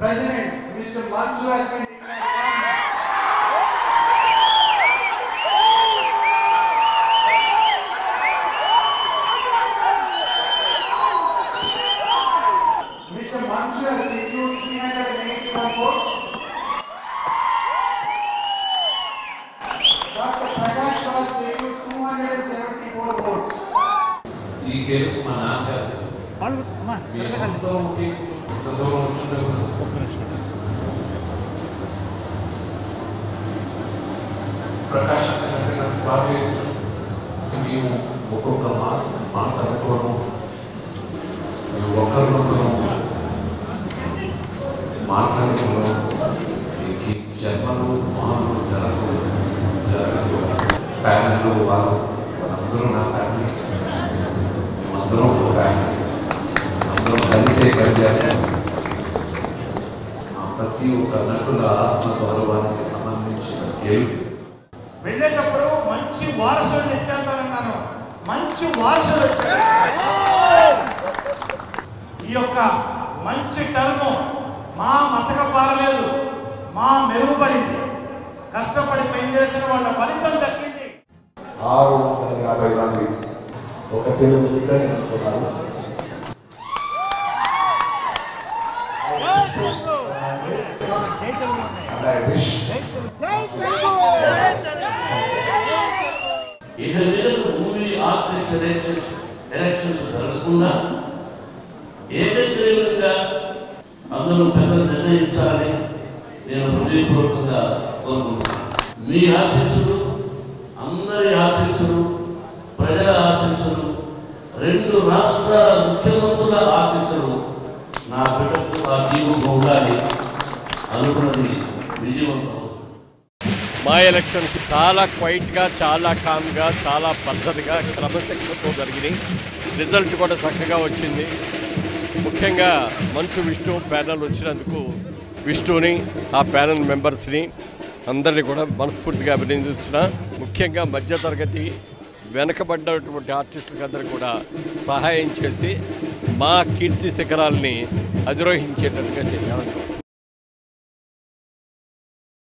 President, Mr. Manju has been declared. Mr. Manju has secured 381 votes. Dr. Prakash Raj secured 274 votes. ఈ గెలుపు మా నాన్నగారు మీ ఎంతో ఉండి ఇంత దూరం వచ్చిండే ప్రకాశం అంటే నాకు బాగా తెలుసు. మేము ఒక్కొక్క మాట మాట్లాడుకోవడం మేము ఒకరినొకరు మాట్లాడుకోవడం ఈ జన్మలు మానవులు జరగదు జరగదు ఫ్యామిలీలో వాళ్ళు వాళ్ళందరూ నా ఫ్యామిలీ మేమందరం ఒక ఫ్యామిలీ అందరం కలిసే పనిచేస్తాం ఆ ప్రతి ఒక్క నటుల ఆత్మ గౌరవానికి సంబంధించిన గెలుపు వెళ్ళేటప్పుడు మంచి వారసులు ఇచ్చేస్తానన్నాను మంచి వారసులు వచ్చారు ఈ యొక్క మంచి టర్మ్ మా మసక పారలేదు మా మెరుగుపడింది కష్టపడి పనిచేసిన వాళ్ళ ఫలితం దక్కింది ఆరు వందల యాభై మంది ఒక తెలుగు బిడ్డని అనుకున్నారు And I wish ఇక మీద మూవీ ఆర్టిస్ట్ ఎలక్షన్స్ ఎలక్షన్స్ జరగకుండా ఏకగ్రీవంగా అందరూ పెద్దలు నిర్ణయించాలని నేను హృదయపూర్వకంగా కోరుకుంటున్నాను మీ ఆశీస్సులు అందరి ఆశీస్సులు ప్రజల ఆశీస్సులు రెండు రాష్ట్రాల ముఖ్యమంత్రుల ఆశీస్సులు నా బిడ్డకు ఆ జీవం ఉండాలి అనుకున్నది విజయవంతం అవుతుంది మా ఎలక్షన్స్ చాలా క్వైట్గా చాలా కామ్గా చాలా పద్ధతిగా క్రమశిక్షణతో జరిగినాయి రిజల్ట్ కూడా చక్కగా వచ్చింది ముఖ్యంగా మంచు విష్ణు ప్యానల్ వచ్చినందుకు విష్ణుని ఆ ప్యానల్ మెంబర్స్ని అందరినీ కూడా మనస్ఫూర్తిగా అభినందిస్తున్నా ముఖ్యంగా మధ్యతరగతి వెనకబడ్డటువంటి ఆర్టిస్టులకు అందరూ కూడా సహాయం చేసి మా కీర్తి శిఖరాల్ని అధిరోహించేటట్టుగా చేయాలనుకుంటున్నాను